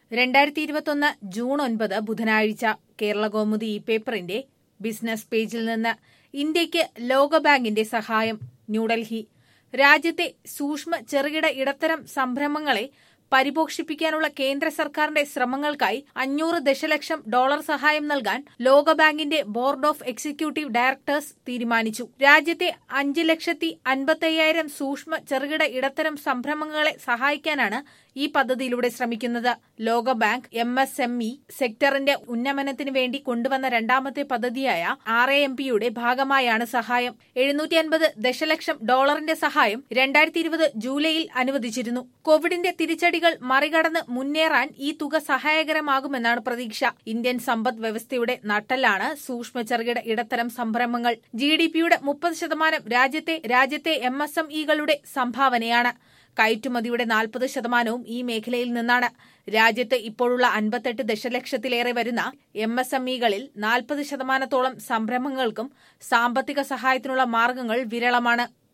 രണ്ടായിരത്തി ഇരുപത്തൊന്ന് ജൂൺ ഒൻപത് ബുധനാഴ്ച കേരള കൗമുദി ഈ പേപ്പറിന്റെ ബിസിനസ് പേജിൽ നിന്ന് ഇന്ത്യയ്ക്ക് ലോകബാങ്കിന്റെ സഹായം ന്യൂഡൽഹി രാജ്യത്തെ സൂക്ഷ്മ ചെറുകിട ഇടത്തരം സംരംഭങ്ങളെ പരിപോഷിപ്പിക്കാനുള്ള കേന്ദ്ര സർക്കാരിന്റെ ശ്രമങ്ങൾക്കായി അഞ്ഞൂറ് ദശലക്ഷം ഡോളർ സഹായം നൽകാൻ ലോകബാങ്കിന്റെ ബോർഡ് ഓഫ് എക്സിക്യൂട്ടീവ് ഡയറക്ടേഴ്സ് തീരുമാനിച്ചു രാജ്യത്തെ അഞ്ച് ലക്ഷത്തി അൻപത്തയ്യായിരം സൂക്ഷ്മ ചെറുകിട ഇടത്തരം സംരംഭങ്ങളെ സഹായിക്കാനാണ് ഈ പദ്ധതിയിലൂടെ ശ്രമിക്കുന്നത് ലോകബാങ്ക് എം എസ് എം ഇ സെക്ടറിന്റെ ഉന്നമനത്തിന് വേണ്ടി കൊണ്ടുവന്ന രണ്ടാമത്തെ പദ്ധതിയായ ആർ എ എം പിയുടെ ഭാഗമായാണ് സഹായം എഴുന്നൂറ്റി അൻപത് ദശലക്ഷം ഡോളറിന്റെ സഹായം രണ്ടായിരത്തി ഇരുപത് ജൂലൈയിൽ അനുവദിച്ചിരുന്നു കോവിഡിന്റെ തിരിച്ചടികൾ മറികടന്ന് മുന്നേറാൻ ഈ തുക സഹായകരമാകുമെന്നാണ് പ്രതീക്ഷ ഇന്ത്യൻ സമ്പദ് വ്യവസ്ഥയുടെ നട്ടലാണ് സൂക്ഷ്മ ചെറുകിട ഇടത്തരം സംരംഭങ്ങൾ ജി ഡി പിയുടെ മുപ്പത് ശതമാനം രാജ്യത്തെ രാജ്യത്തെ എം എസ് എം ഇകളുടെ സംഭാവനയാണ് കയറ്റുമതിയുടെ നാൽപ്പത് ശതമാനവും ഈ മേഖലയിൽ നിന്നാണ് രാജ്യത്ത് ഇപ്പോഴുള്ള അൻപത്തെട്ട് ദശലക്ഷത്തിലേറെ വരുന്ന എം എസ് എം ഇകളിൽ നാൽപ്പത് ശതമാനത്തോളം സംരംഭങ്ങൾക്കും സാമ്പത്തിക സഹായത്തിനുള്ള മാർഗങ്ങൾ വിരളമാണ്